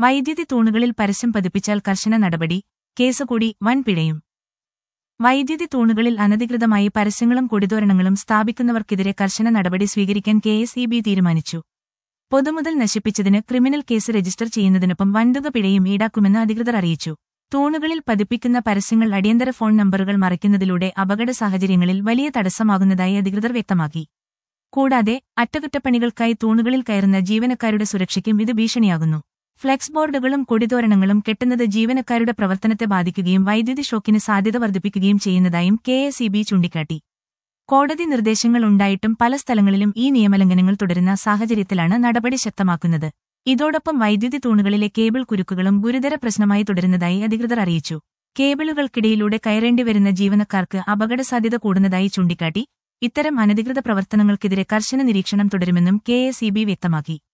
വൈദ്യുതി തൂണുകളിൽ പരസ്യം പതിപ്പിച്ചാൽ കർശന നടപടി കേസ് കൂടി വൻ പിഴയും വൈദ്യുതി തൂണുകളിൽ അനധികൃതമായി പരസ്യങ്ങളും കൊടിതോരണങ്ങളും സ്ഥാപിക്കുന്നവർക്കെതിരെ കർശന നടപടി സ്വീകരിക്കാൻ കെ എസ് ഇ ബി തീരുമാനിച്ചു പൊതുമുതൽ നശിപ്പിച്ചതിന് ക്രിമിനൽ കേസ് രജിസ്റ്റർ ചെയ്യുന്നതിനൊപ്പം വൻതുക പിഴയും ഈടാക്കുമെന്ന് അധികൃതർ അറിയിച്ചു തൂണുകളിൽ പതിപ്പിക്കുന്ന പരസ്യങ്ങൾ അടിയന്തര ഫോൺ നമ്പറുകൾ മറയ്ക്കുന്നതിലൂടെ അപകട സാഹചര്യങ്ങളിൽ വലിയ തടസ്സമാകുന്നതായി അധികൃതർ വ്യക്തമാക്കി കൂടാതെ അറ്റകുറ്റപ്പണികൾക്കായി തൂണുകളിൽ കയറുന്ന ജീവനക്കാരുടെ സുരക്ഷയ്ക്കും ഇത് ഭീഷണിയാകുന്നു ഫ്ലെക്സ് ബോർഡുകളും കൊടിതോരണങ്ങളും കെട്ടുന്നത് ജീവനക്കാരുടെ പ്രവർത്തനത്തെ ബാധിക്കുകയും വൈദ്യുതി ഷോക്കിന് സാധ്യത വർദ്ധിപ്പിക്കുകയും ചെയ്യുന്നതായും കെ എസ് ഇ ബി ചൂണ്ടിക്കാട്ടി കോടതി നിർദ്ദേശങ്ങൾ ഉണ്ടായിട്ടും പല സ്ഥലങ്ങളിലും ഈ നിയമലംഘനങ്ങൾ തുടരുന്ന സാഹചര്യത്തിലാണ് നടപടി ശക്തമാക്കുന്നത് ഇതോടൊപ്പം വൈദ്യുതി തൂണുകളിലെ കേബിൾ കുരുക്കുകളും ഗുരുതര പ്രശ്നമായി തുടരുന്നതായി അധികൃതർ അറിയിച്ചു കേബിളുകൾക്കിടയിലൂടെ കയറേണ്ടി വരുന്ന ജീവനക്കാർക്ക് അപകടസാധ്യത കൂടുന്നതായി ചൂണ്ടിക്കാട്ടി ഇത്തരം അനധികൃത പ്രവർത്തനങ്ങൾക്കെതിരെ കർശന നിരീക്ഷണം തുടരുമെന്നും കെ വ്യക്തമാക്കി